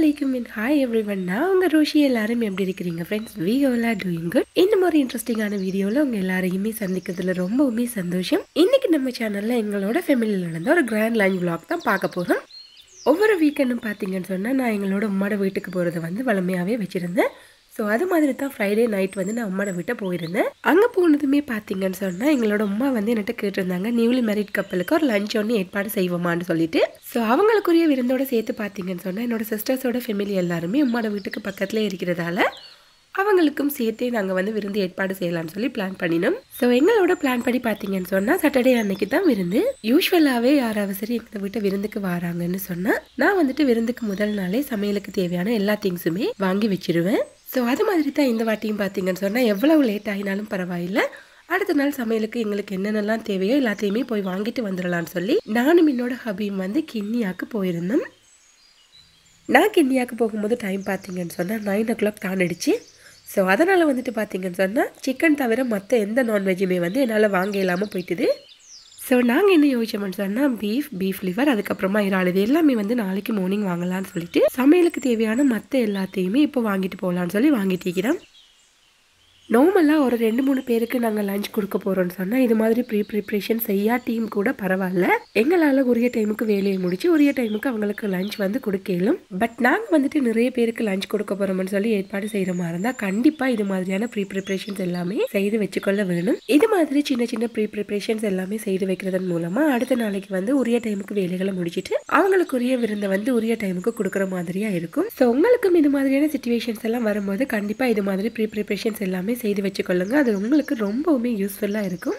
அலைக்கும் and hi every one நான் உங்கள் ரோஷி எல்லாரும் எப்படி இருக்கிறீங்க friends we are doing good இந்த மாதிரி இன்ட்ரெஸ்டிங்கான வீடியோவில் உங்கள் எல்லாரையுமே சந்திக்கிறதுல ரொம்பவுமே சந்தோஷம் இன்னைக்கு நம்ம சேனலில் எங்களோட ஃபேமிலியில் நடந்த ஒரு கிராண்ட் லைன் vlog தான் பார்க்க போகிறோம் ஒவ்வொரு வீக்கெண்டும் பார்த்தீங்கன்னு சொன்னால் நான் எங்களோட உம்மாட வீட்டுக்கு போகிறத வந்து வளமையாகவே வச்சுருந்தேன் ஸோ அது மாதிரி தான் ஃப்ரைடே நைட் வந்து நான் உம்மாட வீட்டை போயிருந்தேன் அங்கே போனதுமே பார்த்தீங்கன்னு சொன்னால் எங்களோட அம்மா வந்து என்கிட்ட கேட்டிருந்தாங்க நியூலி மேரிட் கப்பலுக்கு ஒரு லஞ்ச் ஒன்று ஏற்பாடு செய்வோமான்னு சொல்லிட்டு ஸோ அவங்களுக்குரிய விருந்தோட சேர்த்து பார்த்தீங்கன்னு சொன்னால் என்னோட சிஸ்டர்ஸோட ஃபேமிலி எல்லாருமே உம்மாட வீட்டுக்கு பக்கத்தில் இருக்கிறதால அவங்களுக்கும் சேர்த்தே நாங்கள் வந்து விருந்து ஏற்பாடு செய்யலாம்னு சொல்லி பிளான் பண்ணினோம் ஸோ எங்களோட பிளான் படி பார்த்தீங்கன்னு சொன்னால் சாட்டர்டே அன்னைக்கு தான் விருந்து யூஸ்வலாகவே யாராவது சரி எங்கள் வீட்டை விருந்துக்கு வராங்கன்னு சொன்னால் நான் வந்துட்டு விருந்துக்கு முதல் நாளே சமையலுக்கு தேவையான எல்லா திங்ஸுமே வாங்கி வச்சிருவேன் ஸோ அது மாதிரி தான் இந்த வாட்டியும் பார்த்தீங்கன்னு சொன்னால் எவ்வளவு லேட் ஆகினாலும் பரவாயில்ல அடுத்த நாள் சமையலுக்கு எங்களுக்கு என்னென்னலாம் தேவையோ எல்லாத்தையுமே போய் வாங்கிட்டு வந்துடலாம்னு சொல்லி நானும் என்னோட ஹபியும் வந்து கிண்ணியாக்கு போயிருந்தோம் நான் கிண்ணியாக்கு போகும்போது டைம் பார்த்தீங்கன்னு சொன்னால் நைன் ஓ கிளாக் தாண்டிடுச்சு ஸோ அதனால் வந்துட்டு பார்த்தீங்கன்னு சொன்னால் சிக்கன் தவிர மற்ற எந்த நான்வெஜ்ஜுமே வந்து என்னால் வாங்க இல்லாமல் போயிட்டுது ஸோ நாங்கள் என்ன யோசிச்சோம்னு சொன்னால் பீஃப் பீஃப் லிவர் அதுக்கப்புறமா இறால் இது எல்லாமே வந்து நாளைக்கு மார்னிங் வாங்கலாம்னு சொல்லிட்டு சமையலுக்கு தேவையான மற்ற எல்லாத்தையுமே இப்போ வாங்கிட்டு போகலான்னு சொல்லி வாங்கிட்டு இருக்கிறோம் நார்மலாக ஒரு ரெண்டு மூணு பேருக்கு நாங்கள் லஞ்ச் கொடுக்க போகிறோம்னு சொன்னால் இது மாதிரி ப்ரீ ப்ரிப்ரேஷன் செய்யா டீம் கூட பரவாயில்ல எங்களால் உரிய டைமுக்கு வேலையை முடிச்சு உரிய டைமுக்கு அவங்களுக்கு லஞ்ச் வந்து கொடுக்கலும் பட் நாங்கள் வந்துட்டு நிறைய பேருக்கு லஞ்ச் கொடுக்க போகிறோம்னு சொல்லி ஏற்பாடு செய்கிற மாதிரி இருந்தால் கண்டிப்பாக இது மாதிரியான ப்ரீ ப்ரிப்ரேஷன்ஸ் எல்லாமே செய்து வச்சுக்கொள்ள வேணும் இது மாதிரி சின்ன சின்ன ப்ரீ ப்ரிப்ரேஷன்ஸ் எல்லாமே செய்து வைக்கிறதன் மூலமாக அடுத்த நாளைக்கு வந்து உரிய டைமுக்கு வேலைகளை முடிச்சிட்டு அவங்களுக்கு உரிய விருந்தை வந்து உரிய டைமுக்கு கொடுக்குற மாதிரியாக இருக்கும் ஸோ உங்களுக்கும் இது மாதிரியான சுச்சுவேஷன்ஸ் எல்லாம் வரும்போது கண்டிப்பாக இது மாதிரி ப்ரீ ப்ரிப்ரேஷன்ஸ் எல்லாமே செய்து வச்சுக்கொள்ளுங்க அது உங்களுக்கு ரொம்பவுமே யூஸ்ஃபுல்லாக இருக்கும்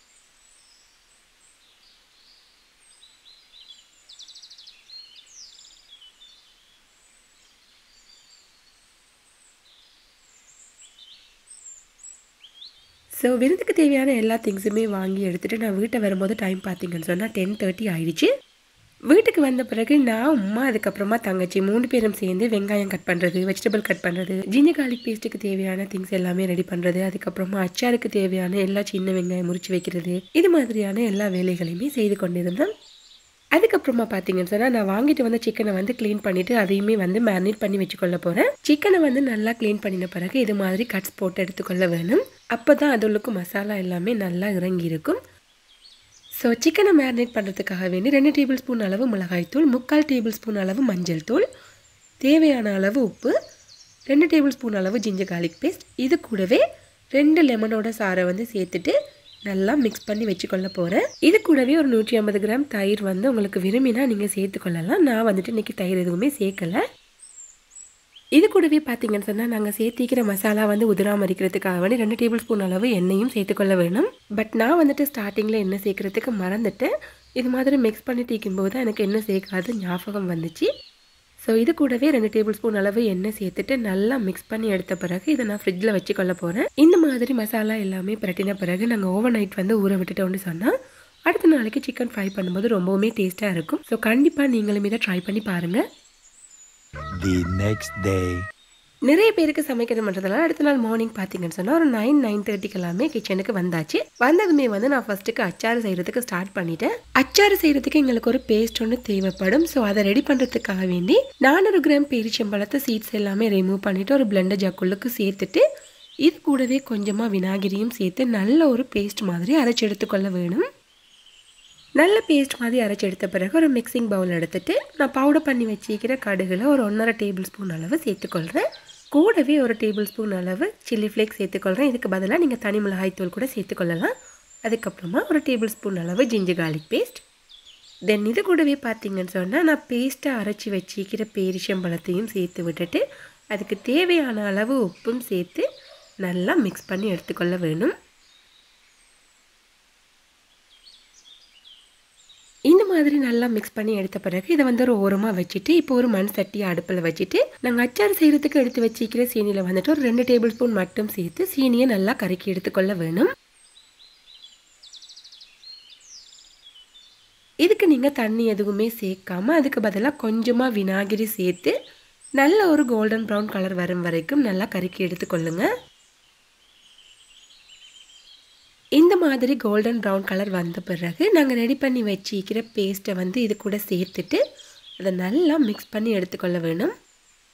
ஸோ விருந்துக்கு தேவையான எல்லா திங்ஸுமே வாங்கி எடுத்துகிட்டு நான் வீட்டை வரும்போது டைம் பார்த்தீங்கன்னு சொன்னால் டென் தேர்ட்டி ஆயிடுச்சு வீட்டுக்கு வந்த பிறகு நான் அம்மா அதுக்கப்புறமா தங்கச்சி மூணு பேரும் சேர்ந்து வெங்காயம் கட் பண்ணுறது வெஜிடபிள் கட் பண்ணுறது ஜிஞ்சர் கார்லிக் பேஸ்ட்டுக்கு தேவையான திங்ஸ் எல்லாமே ரெடி பண்ணுறது அதுக்கப்புறமா அச்சாருக்கு தேவையான எல்லா சின்ன வெங்காயம் முறிச்சு வைக்கிறது இது மாதிரியான எல்லா வேலைகளையுமே செய்து கொண்டிருந்தேன் அதுக்கப்புறமா பார்த்தீங்கன்னு சொன்னால் நான் வாங்கிட்டு வந்த சிக்கனை வந்து க்ளீன் பண்ணிவிட்டு அதையுமே வந்து மேரினேட் பண்ணி வச்சுக்கொள்ள போகிறேன் சிக்கனை வந்து நல்லா க்ளீன் பண்ணின பிறகு இது மாதிரி கட்ஸ் போட்டு எடுத்துக்கொள்ள வேணும் அப்போ தான் அதுளுக்கு மசாலா எல்லாமே நல்லா இறங்கி இருக்கும் ஸோ சிக்கனை மேரினேட் பண்ணுறதுக்காக வேண்டி ரெண்டு டேபிள் ஸ்பூன் அளவு மிளகாய்த்தூள் முக்கால் டேபிள் ஸ்பூன் அளவு மஞ்சள் தூள் தேவையான அளவு உப்பு ரெண்டு டேபிள் ஸ்பூன் அளவு ஜிஞ்சர் கார்லிக் பேஸ்ட் இது கூடவே ரெண்டு லெமனோட சாறை வந்து சேர்த்துட்டு நல்லா மிக்ஸ் பண்ணி வச்சுக்கொள்ள போகிறேன் இது கூடவே ஒரு நூற்றி ஐம்பது கிராம் தயிர் வந்து உங்களுக்கு விரும்பினா நீங்கள் சேர்த்துக்கொள்ளலாம் நான் வந்துட்டு இன்றைக்கி தயிர் எதுவுமே சேர்க்கலை இது கூடவே பார்த்தீங்கன்னு சொன்னால் நாங்கள் சேர்த்திக்கிற மசாலா வந்து உதிராம இருக்கிறதுக்காக வேண்டி ரெண்டு டேபிள் ஸ்பூன் அளவு எண்ணெயும் சேர்த்துக்கொள்ள வேணும் பட் நான் வந்துட்டு ஸ்டார்டிங்கில் எண்ணெய் சேர்க்கறதுக்கு மறந்துட்டேன் இது மாதிரி மிக்ஸ் பண்ணி தீக்கும்போது தான் எனக்கு எண்ணெய் சேர்க்காது ஞாபகம் வந்துச்சு ஸோ இது கூடவே ரெண்டு டேபிள் ஸ்பூன் அளவு எண்ணெய் சேர்த்துட்டு நல்லா மிக்ஸ் பண்ணி எடுத்த பிறகு இதை நான் ஃப்ரிட்ஜில் வச்சுக்கொள்ள போகிறேன் இந்த மாதிரி மசாலா எல்லாமே பிரட்டின பிறகு நாங்கள் ஓவர் நைட் வந்து ஊற விட்டுட்டோம்னு சொன்னால் அடுத்த நாளைக்கு சிக்கன் ஃப்ரை பண்ணும்போது ரொம்பவுமே டேஸ்ட்டாக இருக்கும் ஸோ கண்டிப்பாக நீங்களும் இதை ட்ரை பண்ணி பாருங்கள் the next day. நிறைய பேருக்கு சமைக்கணுன்றதுனால அடுத்த நாள் மார்னிங் பார்த்தீங்கன்னு சொன்னால் ஒரு நைன் நைன் தேர்ட்டிக்கு எல்லாமே கிச்சனுக்கு வந்தாச்சு வந்ததுமே வந்து நான் ஃபர்ஸ்ட்டுக்கு அச்சாறு செய்கிறதுக்கு ஸ்டார்ட் பண்ணிட்டேன் அச்சாறு செய்கிறதுக்கு எங்களுக்கு ஒரு பேஸ்ட் ஒன்று தேவைப்படும் ஸோ அதை ரெடி பண்ணுறதுக்காக வேண்டி நானூறு கிராம் பேரிச்சம்பழத்தை சீட்ஸ் எல்லாமே ரிமூவ் பண்ணிவிட்டு ஒரு பிளெண்டர் ஜக்குள்ளுக்கு சேர்த்துட்டு இது கூடவே கொஞ்சமாக வினாகிரியும் சேர்த்து நல்ல ஒரு பேஸ்ட் மாதிரி அரைச்சி எடுத்துக்கொள்ள வேணும் நல்ல பேஸ்ட் மாதிரி அரைச்சி எடுத்த பிறகு ஒரு மிக்சிங் பவுல் எடுத்துட்டு நான் பவுடர் பண்ணி வச்சிக்கிற கடுகுல ஒரு ஒன்றரை டேபிள் ஸ்பூன் அளவு சேர்த்துக்கொள்கிறேன் கூடவே ஒரு டேபிள் ஸ்பூன் அளவு சில்லி ஃப்ளேக்ஸ் சேர்த்துக்கொள்கிறேன் இதுக்கு பதிலாக நீங்கள் தனி மிளகாய் தூள் கூட சேர்த்துக்கொள்ளலாம் அதுக்கப்புறமா ஒரு டேபிள் ஸ்பூன் அளவு ஜிஞ்சர் கார்லிக் பேஸ்ட் தென் இது கூடவே பார்த்தீங்கன்னு சொன்னால் நான் பேஸ்ட்டை அரைச்சி வச்சிக்கிற பேரிச்சம்பழத்தையும் சேர்த்து விட்டுட்டு அதுக்கு தேவையான அளவு உப்பும் சேர்த்து நல்லா மிக்ஸ் பண்ணி எடுத்துக்கொள்ள வேணும் இந்த மாதிரி நல்லா மிக்ஸ் பண்ணி எடுத்த பிறகு இதை வந்து ஒரு ஓரமாக வச்சுட்டு இப்போ ஒரு மண் சட்டியை அடுப்பில் வச்சுட்டு நாங்கள் அச்சாறு செய்கிறதுக்கு எடுத்து வச்சிக்கிற சீனியில் வந்துட்டு ஒரு ரெண்டு டேபிள் ஸ்பூன் மட்டும் சேர்த்து சீனியை நல்லா கருக்கி எடுத்துக்கொள்ள வேணும் இதுக்கு நீங்கள் தண்ணி எதுவுமே சேர்க்காம அதுக்கு பதிலாக கொஞ்சமாக வினாகிரி சேர்த்து நல்ல ஒரு கோல்டன் ப்ரௌன் கலர் வரும் வரைக்கும் நல்லா கருக்கி எடுத்துக்கொள்ளுங்க இந்த மாதிரி கோல்டன் ப்ரௌன் கலர் வந்த பிறகு நாங்கள் ரெடி பண்ணி வச்சிக்கிற பேஸ்ட்டை வந்து இது கூட சேர்த்துட்டு அதை நல்லா மிக்ஸ் பண்ணி எடுத்துக்கொள்ள வேணும்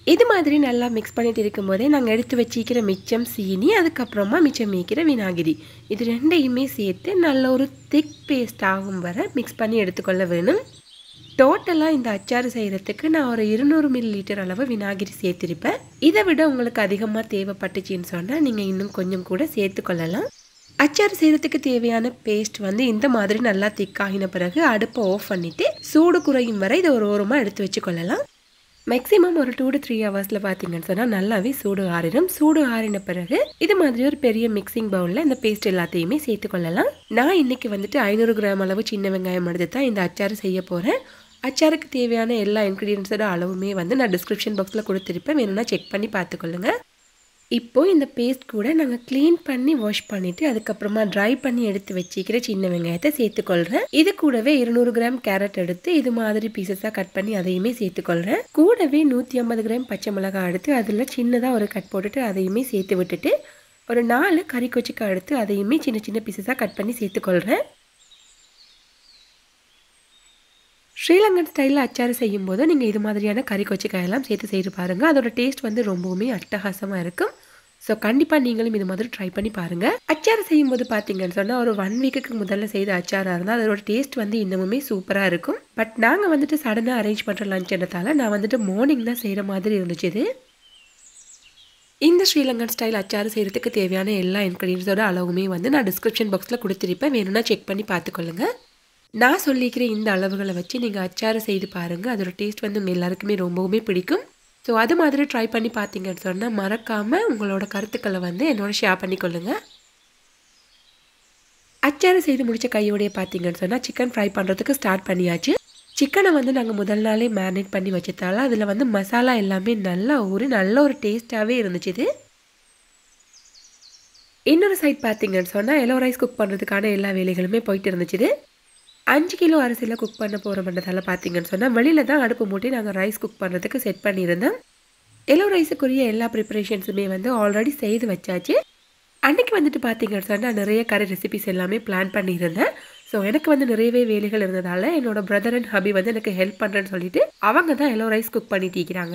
இது மாதிரி நல்லா மிக்ஸ் பண்ணிட்டு இருக்கும்போதே நாங்கள் எடுத்து வச்சிக்கிற மிச்சம் சீனி அதுக்கப்புறமா மிச்சம் மீக்கிற வினாகிரி இது ரெண்டையுமே சேர்த்து நல்ல ஒரு திக் பேஸ்ட் ஆகும் வரை மிக்ஸ் பண்ணி எடுத்துக்கொள்ள வேணும் டோட்டலாக இந்த அச்சாறு செய்கிறதுக்கு நான் ஒரு இருநூறு மில்லி லிட்டர் அளவு வினாகிரி சேர்த்திருப்பேன் இதை விட உங்களுக்கு அதிகமாக தேவைப்பட்டுச்சின்னு சொன்னால் நீங்கள் இன்னும் கொஞ்சம் கூட சேர்த்துக்கொள்ளலாம் அச்சாறு செய்கிறதுக்கு தேவையான பேஸ்ட் வந்து இந்த மாதிரி நல்லா திக்காகின பிறகு அடுப்பை ஆஃப் பண்ணிவிட்டு சூடு குறையும் வரை இதை ஒரு ஓரமாக எடுத்து வச்சுக்கொள்ளலாம் மேக்ஸிமம் ஒரு டூ டு த்ரீ ஹவர்ஸில் பார்த்தீங்கன்னு சொன்னால் நல்லாவே சூடு ஆறிடும் சூடு ஆறின பிறகு இது மாதிரி ஒரு பெரிய மிக்சிங் பவுலில் இந்த பேஸ்ட் எல்லாத்தையுமே சேர்த்துக்கொள்ளலாம் நான் இன்னைக்கு வந்துட்டு ஐநூறு கிராம் அளவு சின்ன வெங்காயம் எடுத்து தான் இந்த அச்சாறு செய்ய போகிறேன் அச்சாருக்கு தேவையான எல்லா இன்க்ரீடியன்ஸோட அளவுமே வந்து நான் டிஸ்கிரிப்ஷன் பாக்ஸில் கொடுத்துருப்பேன் வேணும்னா செக் பண்ணி பார்த்துக்கொள்ளுங்க இப்போ இந்த பேஸ்ட் கூட நாங்கள் க்ளீன் பண்ணி வாஷ் பண்ணிவிட்டு அதுக்கப்புறமா ட்ரை பண்ணி எடுத்து வச்சிக்கிற சின்ன வெங்காயத்தை சேர்த்துக்கொள்கிறேன் இது கூடவே இருநூறு கிராம் கேரட் எடுத்து இது மாதிரி பீசஸாக கட் பண்ணி அதையுமே சேர்த்துக்கொள்கிறேன் கூடவே நூற்றி ஐம்பது கிராம் பச்சை மிளகாய் எடுத்து அதில் சின்னதாக ஒரு கட் போட்டுட்டு அதையுமே சேர்த்து விட்டுட்டு ஒரு நாலு கறி கொச்சிக்காய் எடுத்து அதையுமே சின்ன சின்ன பீசஸாக கட் பண்ணி சேர்த்துக்கொள்கிறேன் ஸ்ரீலங்கன் ஸ்டைலில் அச்சாறு செய்யும்போது நீங்கள் இது மாதிரியான கறி கொச்சிக்காயெல்லாம் சேர்த்து செய்து பாருங்கள் அதோட டேஸ்ட் வந்து ரொம்பவுமே அட்டகாசமாக இருக்கும் ஸோ கண்டிப்பாக நீங்களும் இது மாதிரி ட்ரை பண்ணி பாருங்கள் அச்சாறு செய்யும்போது பார்த்தீங்கன்னு சொன்னால் ஒரு ஒன் வீக்குக்கு முதல்ல செய்த அச்சாராக இருந்தால் அதோட டேஸ்ட் வந்து இன்னமுமே சூப்பராக இருக்கும் பட் நாங்கள் வந்துட்டு சடனாக அரேஞ்ச் பண்ணுற லஞ்சுன்றதால நான் வந்துட்டு மார்னிங் தான் செய்கிற மாதிரி இருந்துச்சு இது இந்த ஸ்ரீலங்கன் ஸ்டைல் அச்சாறு செய்கிறதுக்கு தேவையான எல்லா இன்க்ரீடியன்ஸோட அளவுமே வந்து நான் டிஸ்கிரிப்ஷன் பாக்ஸில் கொடுத்துருப்பேன் வேணும்னா செக் பண்ணி பார்த்துக்கொள்ளுங்க நான் சொல்லிக்கிற இந்த அளவுகளை வச்சு நீங்கள் அச்சாறு செய்து பாருங்கள் அதோட டேஸ்ட் வந்து உங்கள் எல்லாருக்குமே ரொம்பவுமே பிடிக்கும் ஸோ அது மாதிரி ட்ரை பண்ணி பார்த்தீங்கன்னு சொன்னால் மறக்காமல் உங்களோட கருத்துக்களை வந்து என்னோட ஷேர் பண்ணிக்கொள்ளுங்க அச்சாறு செய்து முடித்த கையோடைய பார்த்தீங்கன்னு சொன்னால் சிக்கன் ஃப்ரை பண்ணுறதுக்கு ஸ்டார்ட் பண்ணியாச்சு சிக்கனை வந்து நாங்கள் முதல் நாளே மேரினேட் பண்ணி வச்சதால அதில் வந்து மசாலா எல்லாமே நல்லா ஊறி நல்ல ஒரு டேஸ்ட்டாகவே இருந்துச்சு இது இன்னொரு சைட் பார்த்தீங்கன்னு சொன்னால் எல்லோ ரைஸ் குக் பண்ணுறதுக்கான எல்லா வேலைகளுமே போயிட்டு இருந்துச்சு அஞ்சு கிலோ அரிசியில் குக் பண்ண போகிறோம்ன்றதால பார்த்தீங்கன்னு சொன்னால் வெளியில் தான் அடுப்பு மூட்டி நாங்கள் ரைஸ் குக் பண்ணுறதுக்கு செட் பண்ணியிருந்தோம் எல்லோ ரைஸுக்குரிய எல்லா ப்ரிப்பரேஷன்ஸுமே வந்து ஆல்ரெடி செய்து வச்சாச்சு அன்றைக்கி வந்துட்டு பார்த்தீங்கன்னு சொன்னால் நிறைய கறி ரெசிபிஸ் எல்லாமே பிளான் பண்ணியிருந்தேன் ஸோ எனக்கு வந்து நிறையவே வேலைகள் இருந்ததால் என்னோட பிரதர் அண்ட் ஹபி வந்து எனக்கு ஹெல்ப் பண்ணுறேன்னு சொல்லிட்டு அவங்க தான் எல்லோ ரைஸ் குக் பண்ணிட்டு இருக்கிறாங்க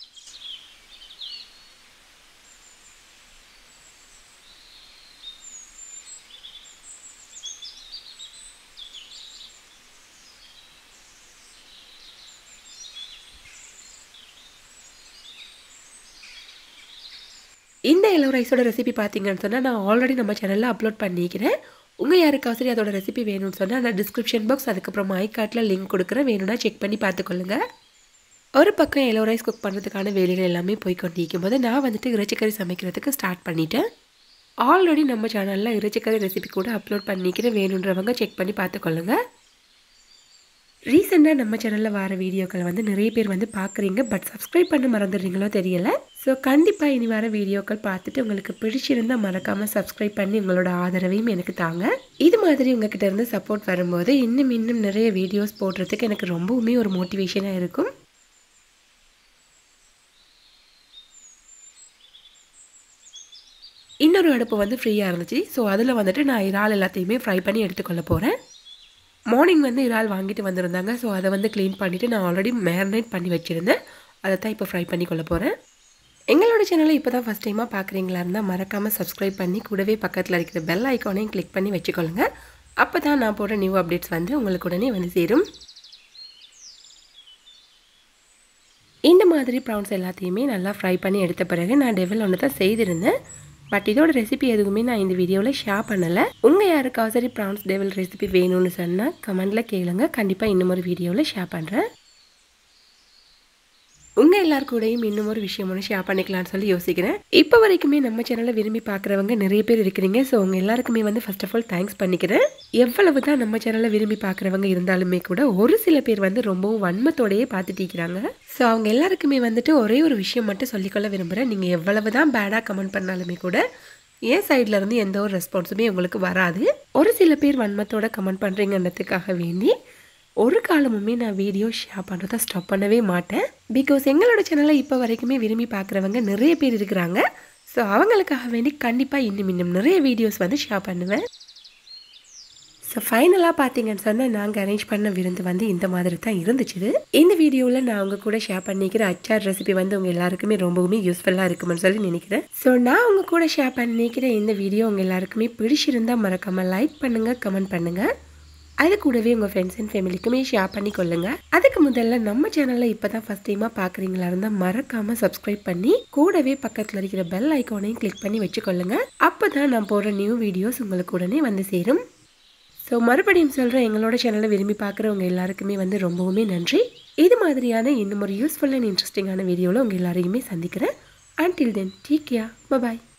இந்த எல்லோ ரைஸோட ரெசிபி பார்த்தீங்கன்னு சொன்னால் நான் ஆல்ரெடி நம்ம சேனலில் அப்லோட் பண்ணிக்கிறேன் உங்கள் யாருக்காவது சரி அதோட ரெசிபி வேணும்னு சொன்னால் நான் டிஸ்கிரிப்ஷன் பாக்ஸ் அதுக்கப்புறம் ஐகார்ட்டில் லிங்க் கொடுக்குறேன் வேணும்னா செக் பண்ணி பார்த்துக்கொள்ளுங்க ஒரு பக்கம் எல்லோ ரைஸ் குக் பண்ணுறதுக்கான வேலைகள் எல்லாமே போய் கொண்டிருக்கும் போது நான் வந்துட்டு இறைச்சிக்கறி சமைக்கிறதுக்கு ஸ்டார்ட் பண்ணிட்டேன் ஆல்ரெடி நம்ம சேனலில் இறைச்சிக்கறி ரெசிபி கூட அப்லோட் பண்ணிக்கிறேன் வேணுன்றவங்க செக் பண்ணி பார்த்துக்கொள்ளுங்க ரீசெண்டாக நம்ம சேனலில் வர வீடியோக்களை வந்து நிறைய பேர் வந்து பார்க்குறீங்க பட் சப்ஸ்கிரைப் பண்ண மறந்துடுறீங்களோ தெரியல ஸோ கண்டிப்பாக இனி வர வீடியோக்கள் பார்த்துட்டு உங்களுக்கு பிடிச்சிருந்தால் மறக்காமல் சப்ஸ்கிரைப் பண்ணி உங்களோட ஆதரவையும் எனக்கு தாங்க இது மாதிரி உங்ககிட்ட இருந்து சப்போர்ட் வரும்போது இன்னும் இன்னும் நிறைய வீடியோஸ் போடுறதுக்கு எனக்கு ரொம்பவுமே ஒரு மோட்டிவேஷனாக இருக்கும் இன்னொரு அடுப்பு வந்து ஃப்ரீயாக இருந்துச்சு ஸோ அதில் வந்துட்டு நான் இறால் எல்லாத்தையுமே ஃப்ரை பண்ணி எடுத்துக்கொள்ள போகிறேன் மார்னிங் வந்து இறால் வாங்கிட்டு வந்திருந்தாங்க ஸோ அதை வந்து க்ளீன் பண்ணிவிட்டு நான் ஆல்ரெடி மேரினேட் பண்ணி வச்சுருந்தேன் அதை தான் இப்போ ஃப்ரை பண்ணி கொள்ள போகிறேன் எங்களோட சேனலை இப்போ தான் ஃபஸ்ட் டைமாக பார்க்குறீங்களா இருந்தால் மறக்காமல் சப்ஸ்கிரைப் பண்ணி கூடவே பக்கத்தில் இருக்கிற பெல் ஐக்கானையும் கிளிக் பண்ணி வச்சுக்கொள்ளுங்க அப்போ தான் நான் போடுற நியூ அப்டேட்ஸ் வந்து உங்களுக்கு உடனே வந்து சேரும் இந்த மாதிரி ப்ரான்ஸ் எல்லாத்தையுமே நல்லா ஃப்ரை பண்ணி எடுத்த பிறகு நான் டெவல் ஒன்று தான் செய்திருந்தேன் பட் இதோட ரெசிபி எதுவுமே நான் இந்த வீடியோவில் ஷேர் பண்ணலை உங்கள் யாருக்காவது சரி ப்ரான்ஸ் டெவல் ரெசிபி வேணும்னு சொன்னால் கமெண்டில் கேளுங்க கண்டிப்பாக இன்னும் ஒரு வீடியோவில் ஷேர் பண்ணுறேன் உங்கள் எல்லார் கூடயும் இன்னும் ஒரு விஷயம் ஒன்று ஷேர் பண்ணிக்கலாம்னு சொல்லி யோசிக்கிறேன் இப்போ வரைக்குமே நம்ம சேனலை விரும்பி பார்க்குறவங்க நிறைய பேர் இருக்கிறீங்க ஸோ உங்கள் எல்லாருக்குமே வந்து ஃபர்ஸ்ட் ஆஃப் ஆல் தேங்க்ஸ் பண்ணிக்கிறேன் எவ்வளவு தான் நம்ம சேனலை விரும்பி பார்க்குறவங்க இருந்தாலுமே கூட ஒரு சில பேர் வந்து ரொம்பவும் வன்மத்தோடையே பார்த்துட்டு இருக்கிறாங்க ஸோ அவங்க எல்லாருக்குமே வந்துட்டு ஒரே ஒரு விஷயம் மட்டும் சொல்லிக்கொள்ள விரும்புகிறேன் நீங்கள் எவ்வளவு தான் பேடாக கமெண்ட் பண்ணாலுமே கூட என் சைட்ல இருந்து எந்த ஒரு ரெஸ்பான்ஸுமே உங்களுக்கு வராது ஒரு சில பேர் வன்மத்தோட கமெண்ட் பண்ணுறீங்கன்றதுக்காக வேண்டி ஒரு காலமுமே நான் வீடியோ ஷேர் பண்ணுறதை ஸ்டாப் பண்ணவே மாட்டேன் பிகாஸ் எங்களோட சேனலை இப்போ வரைக்குமே விரும்பி பார்க்குறவங்க நிறைய பேர் இருக்கிறாங்க ஸோ அவங்களுக்காக வேண்டி கண்டிப்பாக இன்னும் இன்னும் நிறைய வீடியோஸ் வந்து ஷேர் பண்ணுவேன் ஸோ ஃபைனலாக பார்த்தீங்கன்னு சொன்னால் நாங்கள் அரேஞ்ச் பண்ண விருந்து வந்து இந்த மாதிரி தான் இருந்துச்சு இந்த வீடியோவில் நான் உங்க கூட ஷேர் பண்ணிக்கிற அச்சார் ரெசிபி வந்து உங்கள் எல்லாருக்குமே ரொம்பவுமே யூஸ்ஃபுல்லாக இருக்கும்னு சொல்லி நினைக்கிறேன் ஸோ நான் உங்க கூட ஷேர் பண்ணிக்கிற இந்த வீடியோ உங்கள் எல்லாருக்குமே பிடிச்சிருந்தா மறக்காமல் லைக் பண்ணுங்கள் கமெண்ட் பண்ணுங்கள் அது கூடவே உங்கள் ஃப்ரெண்ட்ஸ் அண்ட் ஃபேமிலிக்குமே ஷேர் பண்ணி கொள்ளுங்க அதுக்கு முதல்ல நம்ம சேனலில் இப்போ தான் ஃபஸ்ட் டைமாக பார்க்குறீங்களா இருந்தால் மறக்காமல் சப்ஸ்கிரைப் பண்ணி கூடவே பக்கத்தில் இருக்கிற பெல் ஐக்கானையும் கிளிக் பண்ணி வச்சுக்கொள்ளுங்க அப்போ தான் நான் போடுற நியூ வீடியோஸ் உங்களுக்கு உடனே வந்து சேரும் ஸோ மறுபடியும் சொல்கிறேன் எங்களோட சேனலை விரும்பி பார்க்குறவங்க எல்லாருக்குமே வந்து ரொம்பவுமே நன்றி இது மாதிரியான இன்னும் ஒரு யூஸ்ஃபுல் அண்ட் இன்ட்ரெஸ்டிங்கான வீடியோவில் உங்கள் எல்லாரையுமே சந்திக்கிறேன் until then take care bye bye